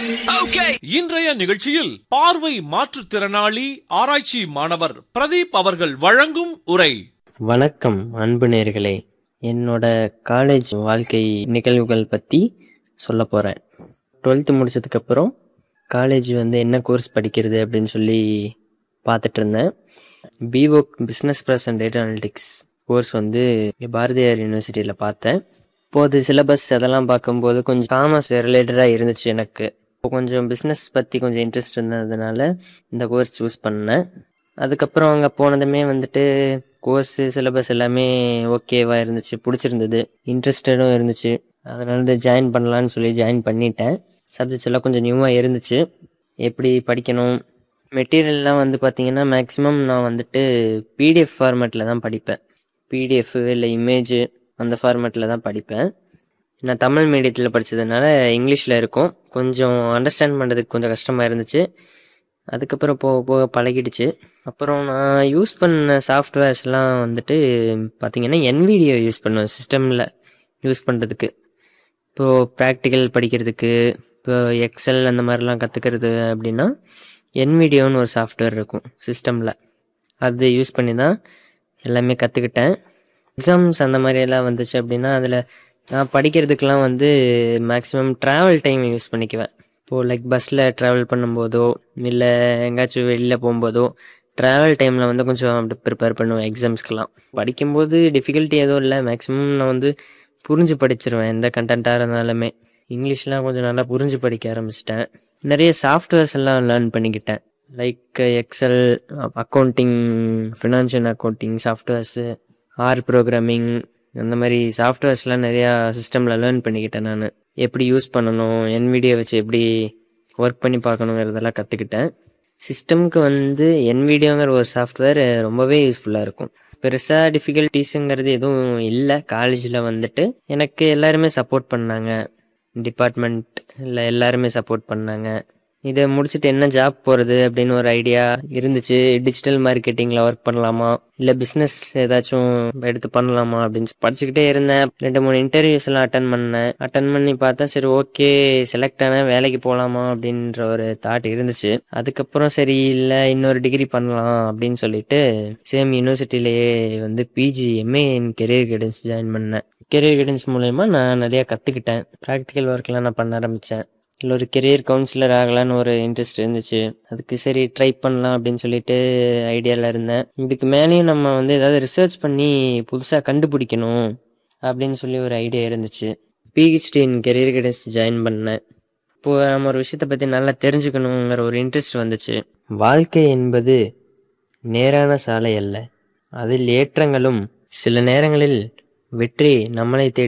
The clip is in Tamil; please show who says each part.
Speaker 1: இன்றைய நிகழ்ச்சியில் பார்வை மாற்றுத்திறனாளி ஆராய்ச்சி மாணவர் பிரதீப் அவர்கள் வழங்கும் உரை
Speaker 2: வணக்கம் அன்பு நேர்களே என்னோட காலேஜ் வாழ்க்கை நிகழ்வுகள் பற்றி சொல்ல போகிறேன் டுவெல்த்து முடிச்சதுக்கப்புறம் காலேஜ் வந்து என்ன கோர்ஸ் படிக்கிறது அப்படின்னு சொல்லி பார்த்துட்டு இருந்தேன் பிஓ business plus and data analytics course வந்து இங்க பாரதியார் யூனிவர்சிட்டியில் பார்த்தேன் இப்போது சிலபஸ் அதெல்லாம் பார்க்கும்போது கொஞ்சம் காமர்ஸ் ரிலேட்டடாக இருந்துச்சு எனக்கு இப்போ கொஞ்சம் பிஸ்னஸ் பற்றி கொஞ்சம் இன்ட்ரெஸ்ட் இருந்ததுனால இந்த கோர்ஸ் சூஸ் பண்ணேன் அதுக்கப்புறம் அங்கே போனதுமே வந்துட்டு கோர்ஸு சிலபஸ் எல்லாமே ஓகேவா இருந்துச்சு பிடிச்சிருந்தது இன்ட்ரெஸ்டடும் இருந்துச்சு அதனால வந்து ஜாயின் பண்ணலான்னு சொல்லி ஜாயின் பண்ணிட்டேன் சப்ஜெக்ட்ஸ் எல்லாம் கொஞ்சம் நியூவாக இருந்துச்சு எப்படி படிக்கணும் மெட்டீரியல்லாம் வந்து பார்த்தீங்கன்னா மேக்ஸிமம் நான் வந்துட்டு பிடிஎஃப் ஃபார்மேட்டில் தான் படிப்பேன் பிடிஎஃப் இல்லை இமேஜ் அந்த ஃபார்மேட்டில் தான் படிப்பேன் நான் தமிழ் மீடியத்தில் படித்ததுனால இங்கிலீஷில் இருக்கும் கொஞ்சம் அண்டர்ஸ்டாண்ட் பண்ணுறதுக்கு கொஞ்சம் கஷ்டமாக இருந்துச்சு அதுக்கப்புறம் போக போக பழகிடுச்சு அப்புறம் நான் யூஸ் பண்ண சாஃப்ட்வேர்ஸ்லாம் வந்துட்டு பார்த்தீங்கன்னா என்விடியோ யூஸ் பண்ணுவேன் சிஸ்டமில் யூஸ் பண்ணுறதுக்கு இப்போது ப்ராக்டிக்கல் படிக்கிறதுக்கு இப்போ எக்ஸல் அந்த மாதிரிலாம் கற்றுக்கிறது அப்படின்னா என்விடியோன்னு ஒரு சாஃப்ட்வேர் இருக்கும் சிஸ்டமில் அது யூஸ் பண்ணி தான் எல்லாமே கற்றுக்கிட்டேன் எக்ஸாம்ஸ் அந்த மாதிரி எல்லாம் வந்துச்சு அப்படின்னா அதில் நான் படிக்கிறதுக்கெலாம் வந்து மேக்ஸிமம் ட்ராவல் டைம் யூஸ் பண்ணிக்குவேன் இப்போது லைக் பஸ்ஸில் ட்ராவல் பண்ணும்போதோ இல்லை எங்கேயாச்சும் வெளியில் போகும்போதோ ட்ராவல் டைமில் வந்து கொஞ்சம் அப்படி ப்ரிப்பேர் பண்ணுவேன் எக்ஸாம்ஸ்க்கெலாம் படிக்கும்போது டிஃபிகல்ட்டி எதுவும் இல்லை மேக்ஸிமம் நான் வந்து புரிஞ்சு படிச்சிருவேன் எந்த கண்டென்ட்டாக இருந்தாலுமே இங்கிலீஷ்லாம் கொஞ்சம் நல்லா புரிஞ்சு படிக்க ஆரம்பிச்சிட்டேன் நிறைய சாஃப்ட்வேர்ஸ் எல்லாம் லேர்ன் பண்ணிக்கிட்டேன் like excel accounting financial accounting softwares R programming அந்த மாதிரி சாஃப்ட்வேர்ஸ்லாம் நிறையா சிஸ்டமில் லேர்ன் பண்ணிக்கிட்டேன் நான் எப்படி யூஸ் பண்ணணும் என்விடியை வச்சு எப்படி ஒர்க் பண்ணி பார்க்கணுங்கிறதெல்லாம் கற்றுக்கிட்டேன் சிஸ்டம்க்கு வந்து என்விடியோங்கிற ஒரு சாஃப்ட்வேர் ரொம்பவே யூஸ்ஃபுல்லாக இருக்கும் பெருசாக டிஃபிகல்ட்டிஸுங்கிறது எதுவும் இல்லை காலேஜில் வந்துட்டு எனக்கு எல்லாருமே சப்போர்ட் பண்ணாங்க டிபார்ட்மெண்ட் இல்லை எல்லாருமே சப்போர்ட் பண்ணாங்க இதை முடிச்சுட்டு என்ன ஜாப் போகிறது அப்படின்னு ஒரு ஐடியா இருந்துச்சு டிஜிட்டல் மார்க்கெட்டிங்கில் ஒர்க் பண்ணலாமா இல்லை பிஸ்னஸ் ஏதாச்சும் எடுத்து பண்ணலாமா அப்படின்னு சொல்லி படிச்சுக்கிட்டே இருந்தேன் ரெண்டு மூணு இன்டர்வியூஸ் எல்லாம் அட்டன் பண்ணேன் அட்டன் பண்ணி பார்த்தா சரி ஓகே செலக்ட் ஆன வேலைக்கு போகலாமா அப்படின்ற ஒரு தாட் இருந்துச்சு அதுக்கப்புறம் சரி இல்லை இன்னொரு டிகிரி பண்ணலாம் அப்படின்னு சொல்லிட்டு சேம் யூனிவர்சிட்டிலேயே வந்து PG MA in career guidance join பண்ணேன் கெரியர் கைடன்ஸ் மூலயமா நான் நிறையா கற்றுக்கிட்டேன் ப்ராக்டிக்கல் ஒர்க்லாம் நான் பண்ண ஆரம்பித்தேன் இல்லை ஒரு கெரியர் கவுன்சிலர் ஆகலான்னு ஒரு இன்ட்ரெஸ்ட் இருந்துச்சு அதுக்கு சரி ட்ரை பண்ணலாம் அப்படின்னு சொல்லிட்டு ஐடியாவில் இருந்தேன் இதுக்கு மேலேயும் நம்ம வந்து ஏதாவது ரிசர்ச் பண்ணி புதுசாக கண்டுபிடிக்கணும் அப்படின்னு சொல்லி ஒரு ஐடியா இருந்துச்சு PhD in career guidance join பண்ணேன் இப்போது நம்ம ஒரு விஷயத்தை பற்றி நல்லா தெரிஞ்சுக்கணுங்கிற ஒரு இன்ட்ரெஸ்ட் வந்துச்சு வாழ்க்கை என்பது நேரான சாலை அல்ல அதில் ஏற்றங்களும் சில நேரங்களில் வெற்றி நம்மளை தேடி